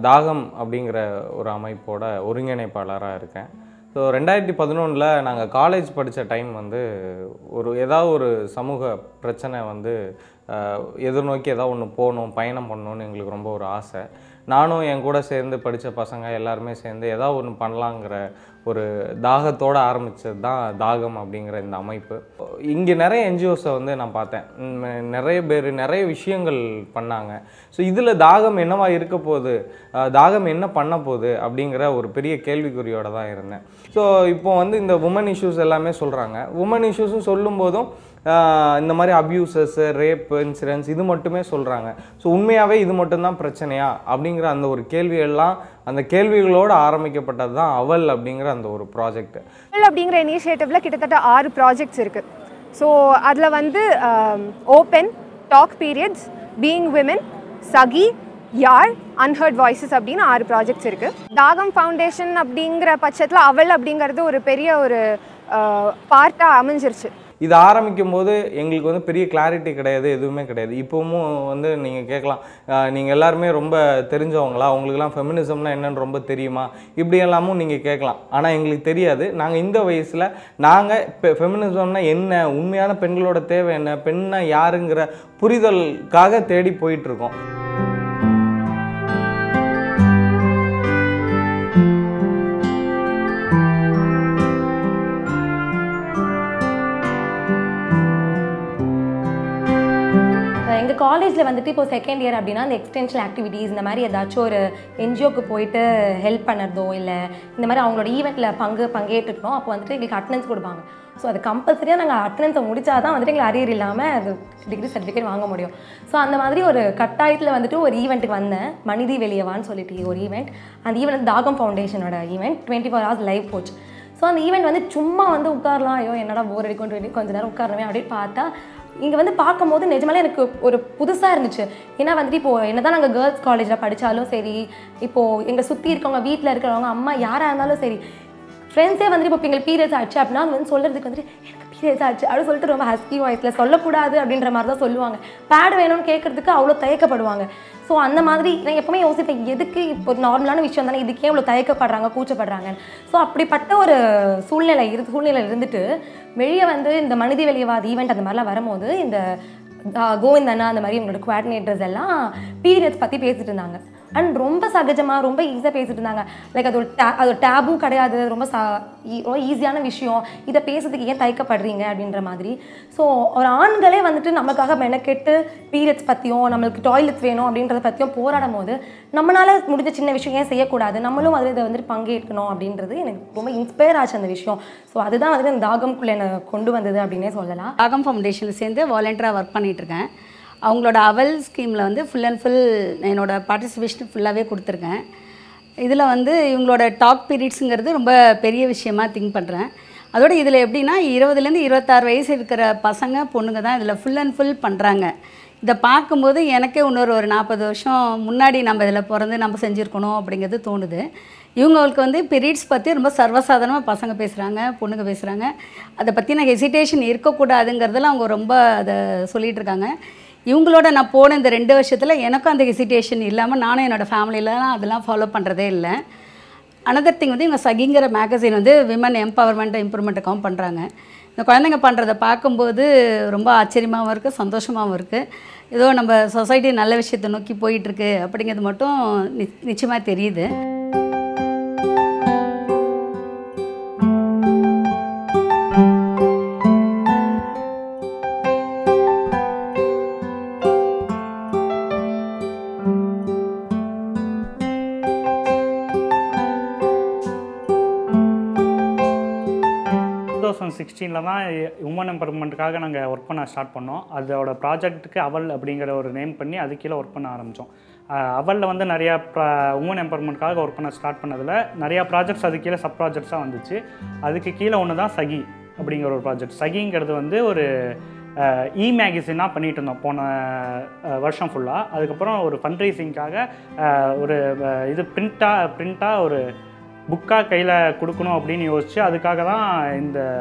தாகம் அப்படிங்கிற ஒரு அமைப்போட ஒருங்கிணைப்பாளராக இருக்கேன் ஸோ ரெண்டாயிரத்தி பதினொன்றில் நாங்கள் காலேஜ் படித்த டைம் வந்து ஒரு ஏதாவது ஒரு சமூக பிரச்சனை வந்து அஹ், எதிர்நோக்கி ஏதாவது ஒன்று போகணும் பயணம் பண்ணணும்னு எங்களுக்கு ரொம்ப ஒரு ஆசை நானும் என் கூட சேர்ந்து படித்த பசங்க எல்லாருமே சேர்ந்து ஏதாவது ஒன்று பண்ணலாங்கிற ஒரு தாகத்தோடு ஆரம்பித்தது தான் தாகம் அப்படிங்கிற இந்த அமைப்பு இங்கே நிறைய என்ஜிஓஸை வந்து நான் பார்த்தேன் உம், நிறைய பேர் நிறைய விஷயங்கள் பண்ணாங்க ஸோ இதில் தாகம் என்னவா இருக்க போகுது அஹ், தாகம் என்ன பண்ண போகுது அப்படிங்கிற ஒரு பெரிய கேள்விக்குறியோட தான் இருந்தேன் ஸோ இப்போ வந்து இந்த உமன் இஷ்யூஸ் எல்லாமே சொல்கிறாங்க உமன் இஷ்யூஸும் சொல்லும்போதும் ஆஹ் இந்த மாதிரி அப்யூசஸ் ரேப் இன்சிடென்ட்ஸ் இது மட்டுமே சொல்கிறாங்க ஸோ உண்மையாகவே இது மட்டும்தான் பிரச்சனையா அப்படிங்கிற அந்த ஒரு கேள்வியெல்லாம் அந்த கேள்விகளோடு ஆரம்பிக்கப்பட்டது தான் அவல் அப்படிங்கிற அந்த ஒரு ப்ராஜெக்ட் Well அப்படிங்கிற இனிஷியேட்டிவில் கிட்டத்தட்ட ஆறு ப்ராஜெக்ட்ஸ் இருக்குது ஸோ அதில் வந்து open talk periods being women Sakhi Yazh unheard voices அப்படின்னு ஆறு ப்ராஜெக்ட்ஸ் இருக்குது தாகம் ஃபவுண்டேஷன் அப்படிங்கிற பட்சத்தில் அவள் அப்படிங்கிறது ஒரு பெரிய ஒரு பார்ட்டாக அமைஞ்சிருச்சு இது ஆரம்பிக்கும் போது எங்களுக்கு வந்து பெரிய கிளாரிட்டி கிடையாது எதுவுமே கிடையாது இப்போவும் வந்து நீங்கள் கேட்கலாம் நீங்கள் எல்லாருமே ரொம்ப தெரிஞ்சவங்களா உங்களுக்குலாம் ஃபெமினிசம்னா என்னன்னு ரொம்ப தெரியுமா இப்படி எல்லாமும் நீங்கள் கேட்கலாம் ஆனால் எங்களுக்கு தெரியாது நாங்கள் இந்த வயசில் நாங்கள் இப்போ ஃபெமினிசம்னா என்ன உண்மையான பெண்களோட தேவை என்ன பெண்ணா யாருங்கிற புரிதலுக்காக தேடி போயிட்டுருக்கோம் எங்கள் காலேஜில் வந்துட்டு இப்போ செகண்ட் இயர் அப்படின்னா அந்த எக்ஸ்டென்ஷன் ஆக்டிவிட்டீஸ் இந்த மாதிரி ஏதாச்சும் ஒரு என்ஜிஓக்கு போயிட்டு ஹெல்ப் பண்ணுறதோ இல்லை இந்த மாதிரி அவங்களோட ஈவெண்ட்டில் பங்கு பங்கேற்றுக்கணும் அப்போ வந்துட்டு எங்களுக்கு அட்டனன்ஸ் கொடுப்பாங்க ஸோ அது கம்பல்சரியாக நாங்கள் அட்டனன்ஸை முடிச்சா தான் வந்துட்டு எங்களுக்கு அரியர் இல்லாமல் அது டிகிரி சர்டிஃபிகேட் வாங்க முடியும் ஸோ அந்த மாதிரி ஒரு கட்டாயத்தில் வந்துட்டு ஒரு ஈவெண்ட்டுக்கு வந்தேன் மனிதி வெளியவான்னு சொல்லிட்டு ஒரு ஈவெண்ட் அந்த ஈவெண்ட் தாகம் ஃபவுண்டேஷனோட event twenty four hours live போச்சு ஸோ அந்த ஈவெண்ட் வந்து சும்மா வந்து உட்காரலாம் ஐயோ என்னடா போர் அடிக்கும் கொஞ்ச நேரம் உட்காரணுமே அப்படின்னு பார்த்தா இங்கே வந்து பார்க்கும்போது நிஜமாலே எனக்கு ஒரு புதுசாக இருந்துச்சு ஏன்னா வந்துட்டு இப்போது என்ன தான் நாங்கள் கேர்ள்ஸ் காலேஜில் படித்தாலும் சரி இப்போது எங்களை சுற்றி இருக்கவங்க வீட்டில் இருக்கிறவங்க அம்மா யாராக இருந்தாலும் சரி ஃப்ரெண்ட்ஸே வந்துட்டு இப்போ எங்களுக்கு பீரியட்ஸ் ஆச்சு அப்படின்னா அது வந்து சொல்கிறதுக்கு வந்துட்டு எனக்கு பீரியட்ஸ் ஆச்சு அப்படின்னு சொல்லிட்டு ரொம்ப ஹஸ்கி வாய்ஸில் சொல்லக்கூடாது அப்படின்ற மாதிரி தான் சொல்லுவாங்க பேட் வேணும்னு கேட்கறதுக்கு அவ்வளோ தயக்கப்படுவாங்க ஸோ அந்த மாதிரி நான் எப்பவுமே யோசிப்பேன் எதுக்கு இப்போ ஒரு நார்மலான விஷயம் தானே இதுக்கே இவ்வளோ தயக்கப்படுறாங்க கூச்சப்படுறாங்க ஸோ அப்படிப்பட்ட ஒரு சூழ்நிலை இரு சூழ்நிலை இருந்துட்டு வெளியே வந்து இந்த மனித வெளியவாத ஈவெண்ட் அந்த மாதிரிலாம் வரும்போது இந்த ஆஹ், கோவிந்த் அண்ணா அந்த மாதிரி இவங்களோட குவாடினேட்டர்ஸ் எல்லாம் பீரியட்ஸ் பற்றி பேசிட்டு இருந்தாங்க அண்ட் ரொம்ப சகஜமாக ரொம்ப ஈஸியாக பேசிட்டு இருந்தாங்க லைக் அது ஒரு டே அது ஒரு டேபும் கிடையாது ரொம்ப ச ஈ- ரொம்ப ஈஸியான விஷயம் இதை பேசுறதுக்கு ஏன் தயக்கப்படுறீங்க அப்படின்ற மாதிரி ஸோ ஒரு ஆண்களே வந்துட்டு நமக்காக மெனக்கெட்டு பீரியட்ஸ் பற்றியும் நம்மளுக்கு டாய்லெட்ஸ் வேணும் அப்படின்றத பற்றியும் போராடும் போது நம்மளால முடிஞ்ச சின்ன விஷயம் ஏன் செய்யக்கூடாது நம்மளும் அதில் இதை வந்துட்டு பங்கேற்கணும் அப்படின்றது எனக்கு ரொம்ப இன்ஸ்பயர் ஆச்சு அந்த விஷயம் ஸோ அதுதான் வந்துட்டு அந்த தாகம்குள்ளே என்னை கொண்டு வந்தது அப்படின்னே சொல்லலாம் ஆகம் ஃபவுண்டேஷனில் சேர்ந்து வாலண்டியராக ஒர்க் பண்ணிகிட்ருக்கேன் அவங்களோட அவல் ஸ்கீமில் வந்து ஃபுல் அண்ட் ஃபுல் என்னோட பார்ட்டிசிபேஷன் ஃபுல்லாகவே கொடுத்துருக்கேன் இதில் வந்து இவங்களோட டாக் பீரியட்ஸுங்கிறது ரொம்ப பெரிய விஷயமா திங்க் பண்ணுறேன் அதோட இதில் எப்படின்னா இருபதுலேருந்து இருபத்தாறு வயசு இருக்கிற பசங்க பொண்ணுங்க தான் இதில் ஃபுல் அண்ட் ஃபுல் பண்ணுறாங்க இதை பார்க்கும்போது எனக்கே இன்னொரு ஒரு நாற்பது வருஷம் முன்னாடி நம்ம இதில் பிறந்து நம்ம செஞ்சுருக்கணும் அப்படிங்கிறது தோணுது இவங்களுக்கு வந்து பீரியட்ஸ் பற்றி ரொம்ப சர்வசாதாரணமாக பசங்க பேசுகிறாங்க பொண்ணுங்க பேசுகிறாங்க அதை பற்றின ஹெசிடேஷன் இருக்கக்கூடாதுங்கிறதுல அவங்க ரொம்ப அதை சொல்லிட்டு இருக்காங்க இவங்களோட நான் போன இந்த ரெண்டு வருஷத்தில் எனக்கும் அந்த ஹெசிடேஷன் இல்லாமல் நானும் என்னோடய ஃபேமிலியிலலாம் அதெல்லாம் ஃபாலோ பண்ணுறதே இல்லை அனதர் திங் வந்து இவங்க சகிங்கிற மேகசின் வந்து விமன் எம்பவர்மெண்ட் இம்ப்ரூவ்மெண்ட்டுக்காகவும் பண்ணுறாங்க இந்த குழந்தைங்க பண்ணுறத பார்க்கும்போது ரொம்ப ஆச்சரியமாகவும் இருக்குது சந்தோஷமாகவும் இருக்குது ஏதோ நம்ம சொசைட்டி நல்ல விஷயத்தை நோக்கி போயிட்டுருக்கு அப்படிங்கிறது மட்டும் நி நிச்சயமாக தெரியுது டூ தௌசண்ட் சிக்ஸ்டீனில் தான் உமன் எம்பவர்மெண்ட்டுக்காக நாங்கள் ஒர்க் பண்ண ஸ்டார்ட் பண்ணோம் அதோட ப்ராஜெக்ட்டுக்கு அவல் அப்படிங்கிற ஒரு நேம் பண்ணி அது கீழே ஒர்க் பண்ண ஆரம்பித்தோம் அவலில் வந்து நிறையா உமன் எம்பவர்மெண்ட்காக ஒர்க் பண்ண ஸ்டார்ட் பண்ணதில் நிறையா ப்ராஜெக்ட்ஸ் அது கீழே சப் ப்ராஜெக்ட்ஸாக வந்துச்சு அதுக்கு கீழே ஒன்று தான் சகி அப்படிங்கிற ஒரு ப்ராஜெக்ட் சகிங்கிறது வந்து ஒரு இ மேகசினாக பண்ணிகிட்டு இருந்தோம் போன அஹ், வருஷம் ஃபுல்லாக அதுக்கப்புறம் ஒரு ஃபண்ட்ரைசிங்காக ஒரு அஹ், இது பிரிண்ட்டாக பிரிண்ட்டாக ஒரு புக்காக கையில் கொடுக்கணும் அப்படின்னு யோசிச்சு அதுக்காக தான் இந்த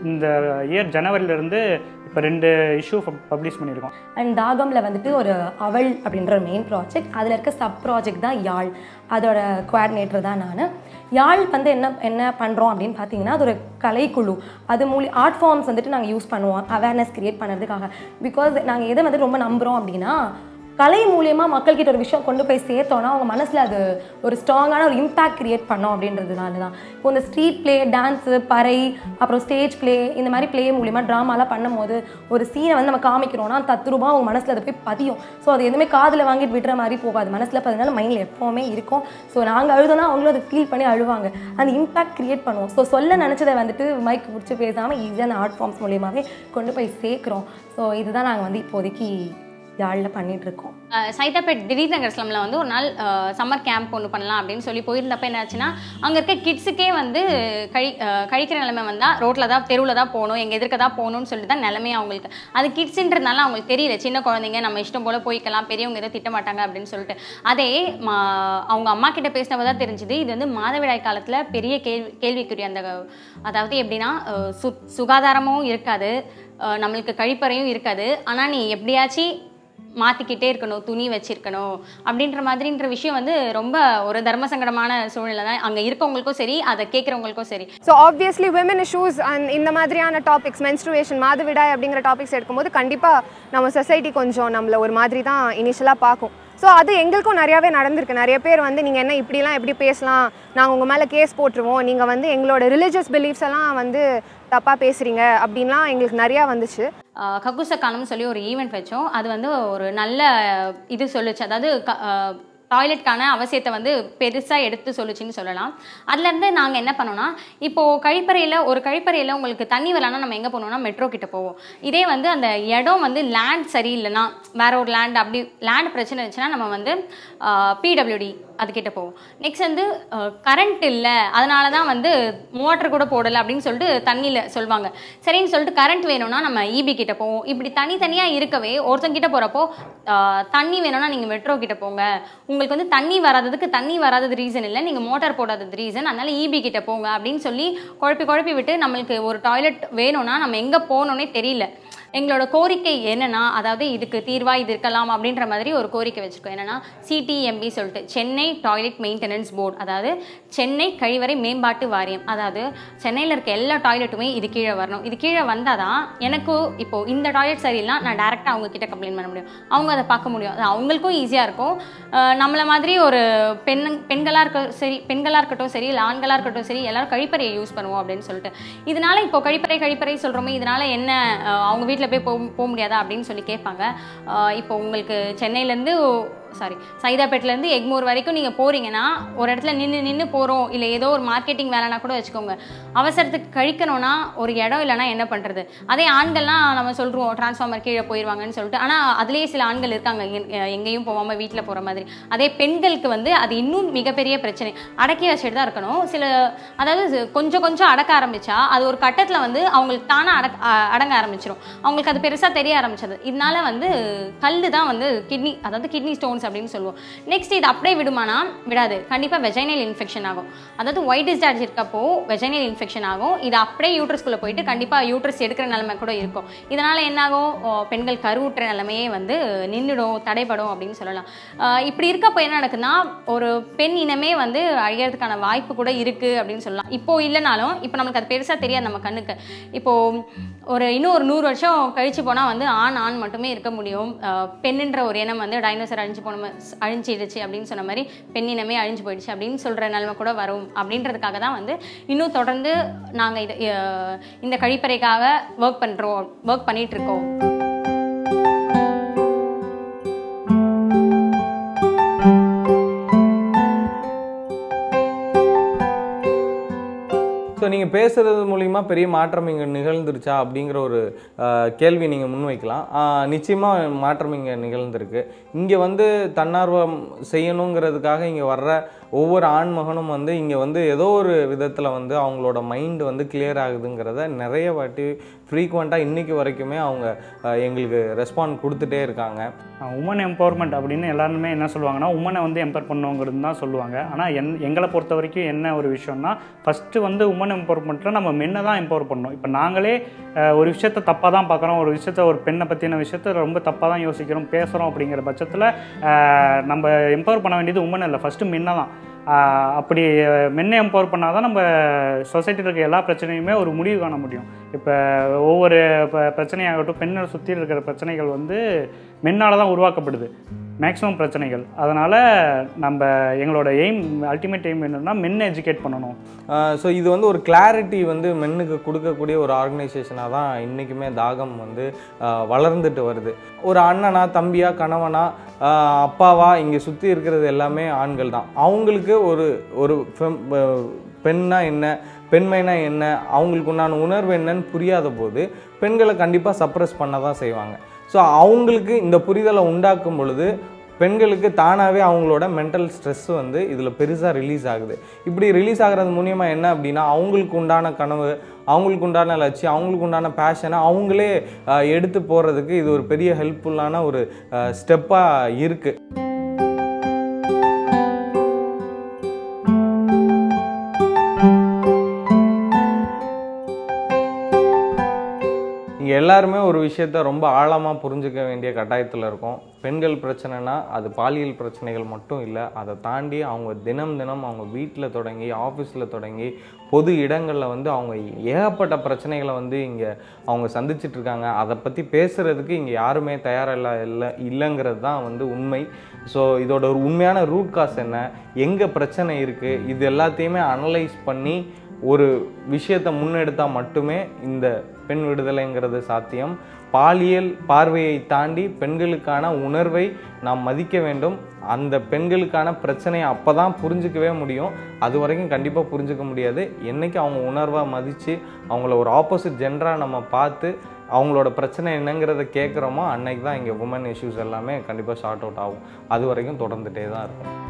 இந்த இயர் ஜனவரியிலேருந்து இப்போ ரெண்டு இஷ்யூ பப்ளிஷ் பண்ணியிருக்கோம் அண்ட் தாகமில் வந்துட்டு ஒரு அவள் அப்படின்ற ஒரு மெயின் ப்ராஜெக்ட் அதில் இருக்க சப் ப்ராஜெக்ட் தான் யாழ் அதோட கோஆர்டினேட்டர் தான் நான் யாழ் வந்து என்ன என்ன பண்ணுறோம் அப்படின்னு பார்த்தீங்கன்னா அது ஒரு கலைக்குழு அது மூலி ஆர்ட் ஃபார்ம்ஸ் வந்துட்டு நாங்கள் யூஸ் பண்ணுவோம் அவேர்னஸ் கிரியேட் பண்ணுறதுக்காக பிகாஸ் நாங்கள் எதை வந்து ரொம்ப நம்புகிறோம் அப்படின்னா கலை மூலியமாக மக்கள்கிட்ட ஒரு விஷயம் கொண்டு போய் சேர்த்தோன்னா அவங்க மனசில் அது ஒரு ஸ்ட்ராங்கான ஒரு இம்பேக்ட் கிரியேட் பண்ணோம் அப்படின்றதுனால தான் இப்போ இந்த ஸ்ட்ரீட் ப்ளே டான்ஸு பறை அப்புறம் ஸ்டேஜ் ப்ளே இந்த மாதிரி ப்ளே மூலியமாக ட்ராமாலாம் பண்ணும்போது ஒரு சீனை வந்து நம்ம காமிக்கிறோம்னா தத்ரூபா அவங்க மனசில் அதை போய் பதியும் ஸோ அது எதுவுமே காதில் வாங்கிட்டு விடுற மாதிரி போகாது மனசில் பதினால மைண்டில் எப்போவுமே இருக்கும் ஸோ நாங்கள் அழுதோன்னா அவங்களும் அதை ஃபீல் பண்ணி அழுவாங்க அந்த இம்பேக்ட் கிரியேட் பண்ணுவோம் ஸோ சொல்ல நினச்சதை வந்துட்டு மைக் பிடிச்சி பேசாமல் ஈஸியாக அந்த ஆர்ட் ஃபார்ம்ஸ் மூலியமாகவே கொண்டு போய் சேர்க்குறோம் ஸோ இதுதான் நாங்கள் வந்து இப்போதைக்கு யாழில் பண்ணிட்டு இருக்கோம் அஹ் சைதாப்பேட் திடீர் நகர் ஸ்லம்ல வந்து ஒரு நாள் சம்மர் கேம்ப் ஒன்று பண்ணலாம் அப்படின்னு சொல்லி போயிருந்தப்ப என்னாச்சுன்னா அங்கே இருக்க கிட்ஸுக்கே வந்து கழி அஹ் கழிக்கிற நிலைமை வந்தால் ரோட்டில் தான் தெருவில் தான் போகணும் எங்கள் எதிர்க்க தான் போகணும்னு சொல்லிட்டு தான் நிலைமையே அவங்களுக்கு அது கிட்ஸுன்றதுனால அவங்களுக்கு தெரியல சின்ன குழந்தைங்க நம்ம இஷ்டம் போல் போய்க்கலாம் பெரியவங்க எதுவும் திட்ட மாட்டாங்க அப்படின்னு சொல்லிட்டு அதே மா அவங்க அம்மா கிட்ட பேசினப்ப தான் தெரிஞ்சுது இது வந்து மாதவிடாய் காலத்தில் பெரிய கேள்வி கேள்விக்குரிய அந்த அதாவது எப்படின்னா அஹ் சு சுகாதாரமும் இருக்காது அஹ் நம்மளுக்கு கழிப்பறையும் இருக்காது ஆனால் நீ எப்படியாச்சும் மாற்றிக்கிட்டே இருக்கணும் துணி வச்சிருக்கணும் அப்படின்ற மாதிரின்ற விஷயம் வந்து ரொம்ப ஒரு தர்ம சங்கடமான சூழ்நிலை தான் அங்கே இருக்கவங்களுக்கும் சரி அதை கேட்குறவங்களுக்கும் சரி so obviously women issues and இந்த மாதிரியான டாபிக்ஸ் menstruation மாதவிடாய் அப்படிங்கிற டாபிக்ஸ் எடுக்கும்போது கண்டிப்பாக நம்ம சொசைட்டி கொஞ்சம் நம்மள ஒரு மாதிரி தான் இனிஷியலாக பார்க்கும் ஸோ அது எங்களுக்கும் நிறையாவே நடந்திருக்கு நிறைய பேர் வந்து நீங்கள் என்ன இப்படிலாம் எப்படி பேசலாம் நாங்கள் உங்கள் மேலே கேஸ் போட்டுருவோம் நீங்கள் வந்து எங்களோட ரிலீஜியஸ் பிலீஃப்ஸ் எல்லாம் வந்து தப்பாக பேசுகிறீங்க அப்படின்லாம் எங்களுக்கு நிறையா வந்துச்சு ககுசக்கானம்னு சொல்லி ஒரு ஈவெண்ட் வச்சோம் அது வந்து ஒரு நல்ல இது சொல்லுச்சு அதாவது டாய்லெட்கான அவசியத்தை வந்து பெருசாக எடுத்து சொல்லுச்சுன்னு சொல்லலாம் அதுலேருந்து நாங்கள் என்ன பண்ணோம்னா இப்போது கழிப்பறையில் ஒரு கழிப்பறையில் உங்களுக்கு தண்ணி வரலன்னா நம்ம எங்கே போனோம்னா மெட்ரோ கிட்ட போவோம் இதே வந்து அந்த இடம் வந்து லேண்ட் சரியில்லைன்னா வேற ஒரு லேண்ட் அப்படி லேண்ட் பிரச்சனை இருந்துச்சுன்னா நம்ம வந்து பிடபிள்யூடி அதுக்கிட்ட போவோம் நெக்ஸ்ட் வந்து கரண்ட் இல்லை அதனால தான் வந்து மோட்டர் கூட போடலை அப்படின்னு சொல்லிட்டு தண்ணியில் சொல்லுவாங்க சரின்னு சொல்லிட்டு கரண்ட் வேணும்னா நம்ம இபி கிட்ட போவோம் இப்படி தனித்தனியாக இருக்கவே ஒருத்தங்கிட்ட போகிறப்போ தண்ணி வேணும்னா நீங்கள் மெட்ரோ கிட்ட போங்க உங்களுக்கு வந்து தண்ணி வராததுக்கு தண்ணி வராதது ரீசன் இல்லை நீங்கள் மோட்டார் போடாதது ரீசன் அதனால இபி கிட்ட போங்க அப்படின்னு சொல்லி குழப்பி குழப்பி விட்டு நம்மளுக்கு ஒரு டாய்லெட் வேணும்னா நம்ம எங்கே போகணுன்னே தெரியல எங்களோட கோரிக்கை என்னன்னா அதாவது இதுக்கு தீர்வா இது இருக்கலாம் அப்படின்ற மாதிரி ஒரு கோரிக்கை வச்சிருக்கோம் என்னன்னா சிடிஎம்பி சொல்லிட்டு சென்னை டாய்லெட் மெயின்டெனன்ஸ் போர்டு அதாவது சென்னை கழிவறை மேம்பாட்டு வாரியம் அதாவது சென்னையில் இருக்க எல்லா டாய்லெட்டுமே இது கீழே வரணும் இது கீழே வந்தால் தான் எனக்கு இப்போ இந்த டாய்லெட் சரியில்லைனா நான் டேரெக்டாக அவங்க கிட்ட கம்ப்ளைண்ட் பண்ண முடியும் அவங்க அதை பார்க்க முடியும் அது அவங்களுக்கும் ஈஸியாக இருக்கும் அஹ் நம்மள மாதிரி ஒரு பெண் பெண்களாக இருக்க சரி பெண்களாக இருக்கட்டும் சரி இல்லை ஆண்களாக இருக்கட்டும் சரி எல்லாரும் கழிப்பறையை யூஸ் பண்ணுவோம் அப்படின்னு சொல்லிட்டு இதனால இப்போ கழிப்பறை கழிப்பறை சொல்கிறோமே இதனால என்ன அஹ் அவங்க வீட்டில் போய் போக போக முடியாதா அப்படின்னு சொல்லி கேட்பாங்க அஹ் இப்போ உங்களுக்கு சென்னையிலேருந்து சாரி சைதாப்பேட்டிலேருந்து எக்மூர் வரைக்கும் நீங்கள் போகிறீங்கன்னா ஒரு இடத்துல நின்று நின்று போகிறோம் இல்லை ஏதோ ஒரு மார்க்கெட்டிங் வேலைனா கூட வச்சுக்கோங்க அவசரத்துக்கு கழிக்கணும்னா ஒரு இடம் இல்லைன்னா என்ன பண்ணுறது அதே ஆண்கள்லாம் நம்ம சொல்கிறோம் டிரான்ஸ்ஃபார்மர் கீழே போயிடுவாங்கன்னு சொல்லிட்டு ஆனால் அதுலேயே சில ஆண்கள் இருக்காங்க எங்க- எங்கேயும் போகாமல் வீட்டில் போகிற மாதிரி அதே பெண்களுக்கு வந்து அது இன்னும் மிகப்பெரிய பிரச்சனை அடக்கி வச்சுட்டு தான் இருக்கணும் சில அதாவது கொஞ்சம் கொஞ்சம் அடக்க ஆரம்பிச்சா அது ஒரு கட்டத்தில் வந்து அவங்களுக்கு தானே அடக்க அ- அடங்க ஆரம்பிச்சிடும் அவங்களுக்கு அது பெருசாக தெரிய ஆரம்பிச்சது இதனால வந்து கல் தான் வந்து கிட்னி அதாவது கிட்னி ஸ்டோன்ஸ் அப்படின்னு சொல்லுவோம் நெக்ஸ்ட் இது அப்படியே விடுமானா விடாது கண்டிப்பாக வெஜைனல் இன்ஃபெக்ஷன் ஆகும் அதாவது ஒயிட் டிஸ்சார்ஜ் இருக்கப்போ வெஜைனல் இன்ஃபெக்ஷன் ஆகும் இது அப்படியே யூட்ரஸ்குள்ளே போயிட்டு கண்டிப்பாக யூட்ரஸ் எடுக்கிற நிலைமை கூட இருக்கும் இதனால் என்னாகும் ஓ, பெண்கள் கருவுற்ற நிலைமையே வந்து நின்றுடும் தடைபடும் அப்படின்னு சொல்லலாம் ஆஹ் இப்படி இருக்கப்போ என்ன நடக்குதுன்னா ஒரு பெண் இனமே வந்து அழியறதுக்கான வாய்ப்பு கூட இருக்குது அப்படின்னு சொல்லலாம் இப்போ இல்லைனாலும் இப்போ நமக்கு அது பெருசாக தெரியாது நம்ம கண்ணுக்கு இப்போ ஒரு இன்னும் ஒரு நூறு வருஷம் கழிச்சு போனால் வந்து ஆண் ஆண் மட்டுமே இருக்க முடியும் ஆஹ் பெண்ணுன்ற ஒரு இனம் வந்து டைனோசர் அழிஞ்சு போன மா- அழிஞ்சிடுச்சு அப்படின்னு சொன்ன மாதிரி பெண்ணினமே அழிஞ்சு போயிடுச்சு அப்படின்னு சொல்கிற நிலைமை கூட வரும் அப்படின்றதுக்காக தான் வந்து இன்னும் தொடர்ந்து நாங்கள் இது ஆஹ் இந்த கழிப்பறைக்காக ஒர்க் பண்ணுறோம் ஒர்க் பண்ணிட்டு இருக்கோம் ஸோ நீங்கள் பேசுறது மூலிமா பெரிய மாற்றம் இங்கே நிகழ்ந்துருச்சா அப்படிங்கிற ஒரு அஹ், கேள்வி நீங்கள் முன்வைக்கலாம் நிச்சயமாக மாற்றம் இங்கே நிகழ்ந்திருக்கு இங்கே வந்து தன்னார்வம் செய்யணுங்கிறதுக்காக இங்கே வர்ற ஒவ்வொரு ஆண்மகனும் வந்து இங்கே வந்து ஏதோ ஒரு விதத்தில் வந்து அவங்களோட மைண்டு வந்து கிளியர் ஆகுதுங்கிறத நிறைய வாட்டி ஃப்ரீக்வெண்ட்டாக இன்றைக்கி வரைக்குமே அவங்க அஹ், எங்களுக்கு ரெஸ்பாண்ட் கொடுத்துட்டே இருக்காங்க உமன் எம்பவர்மெண்ட் அப்படின்னு எல்லாருமே என்ன சொல்லுவாங்கன்னா உமனை வந்து எம்பவர் பண்ணுவோங்கிறது தான் சொல்லுவாங்க ஆனால் என் எங்களை பொறுத்த வரைக்கும் என்ன ஒரு விஷயம்னா ஃபஸ்ட்டு வந்து உமன் எம்பவர்மெண்ட்டில் நம்ம மென்னை தான் எம்பவர் பண்ணணும் இப்போ நாங்களே அஹ், ஒரு விஷயத்த தப்பாக தான் பார்க்குறோம் ஒரு விஷயத்த ஒரு பெண்ணை பற்றின விஷயத்த ரொம்ப தப்பாக தான் யோசிக்கிறோம் பேசுகிறோம் அப்படிங்கிற பட்சத்தில் நம்ம எம்பவர் பண்ண வேண்டியது உமன் இல்லை ஃபஸ்ட்டு மென்னை தான் ஆஹ் அப்படி மென்னை எம்பவர் பண்ணால் தான் நம்ம சொசைட்டியில் இருக்க எல்லா பிரச்சனையுமே ஒரு முடிவு காண முடியும் இப்போ ஒவ்வொரு ப பிரச்சனையாகட்டும் பெண்ணை சுற்றி இருக்கிற பிரச்சனைகள் வந்து மென்னால் தான் உருவாக்கப்படுது மேக்ஸிமம் பிரச்சனைகள் அதனால் நம்ம எங்களோட எய்ம் அல்டிமேட் எய்ம் என்னன்னா மென்னை எஜுகேட் பண்ணணும் ஸோ இது வந்து ஒரு கிளாரிட்டி வந்து மென்னுக்கு கொடுக்கக்கூடிய ஒரு ஆர்கனைசேஷனாக தான் இன்றைக்குமே தாகம் வந்து ஆஹ் வளர்ந்துட்டு வருது ஒரு அண்ணனா தம்பியா கணவனா ஆஹ் அப்பாவா இங்கே சுற்றி இருக்கிறது எல்லாமே ஆண்கள் தான் அவங்களுக்கு ஒரு ஒரு ஃபெம் அஹ் பெண்ணா என்ன பெண்மைனா என்ன அவங்களுக்கு உண்டான உணர்வு என்னன்னு புரியாத போது பெண்களை கண்டிப்பாக சப்ரஸ் பண்ண தான் செய்வாங்க ஸோ அவங்களுக்கு இந்த புரிதலை உண்டாக்கும் பொழுது பெண்களுக்கு தானாகவே அவங்களோட மென்டல் ஸ்ட்ரெஸ் வந்து இதில் பெருசாக ரிலீஸ் ஆகுது இப்படி ரிலீஸ் ஆகிறது மூலியமா என்ன அப்படின்னா அவங்களுக்கு உண்டான கனவு அவங்களுக்கு உண்டான லட்சியம் அவங்களுக்கு உண்டான பேஷனை அவங்களே ஆஹ், எடுத்து போகிறதுக்கு இது ஒரு பெரிய ஹெல்ப்ஃபுல்லான ஒரு ஸ்டெப்பாக இருக்குது இங்கே எல்லாருமே ஒரு விஷயத்த ரொம்ப ஆழமாக புரிஞ்சுக்க வேண்டிய கட்டாயத்தில் இருக்கோம் பெண்கள் பிரச்சனைனா அது பாலியல் பிரச்சனைகள் மட்டும் இல்லை அதை தாண்டி அவங்க தினம் தினம் அவங்க வீட்டில் தொடங்கி ஆஃபீஸில் தொடங்கி பொது இடங்களில் வந்து அவங்க ஏகப்பட்ட பிரச்சனைகளை வந்து இங்கே அவங்க சந்திச்சிட்டு இருக்காங்க அதை பற்றி பேசுகிறதுக்கு இங்கே யாருமே தயாரில்ல இல்லை இல்லைங்கிறது தான் வந்து உண்மை ஸோ இதோட ஒரு உண்மையான ரூட் காஸ் என்ன எங்கே பிரச்சனை இருக்குது இது எல்லாத்தையுமே அனலைஸ் பண்ணி ஒரு விஷயத்தை முன்னெடுத்தால் மட்டுமே இந்த பெண் விடுதலைங்கிறது சாத்தியம் பாலியல் பார்வையை தாண்டி பெண்களுக்கான உணர்வை நாம் மதிக்க வேண்டும் அந்த பெண்களுக்கான பிரச்சனையை அப்போ தான் புரிஞ்சுக்கவே முடியும் அது வரைக்கும் கண்டிப்பாக புரிஞ்சுக்க முடியாது என்னைக்கு அவங்க உணர்வாக மதித்து அவங்கள ஒரு ஆப்போசிட் ஜென்டராக நம்ம பார்த்து அவங்களோட பிரச்சனை என்னங்கிறத கேட்குறோமோ அன்னைக்கு தான் இங்கே உமன் இஷ்யூஸ் எல்லாமே கண்டிப்பாக ஷார்ட் அவுட் ஆகும் அது வரைக்கும் தொடர்ந்துட்டே தான் இருக்கும்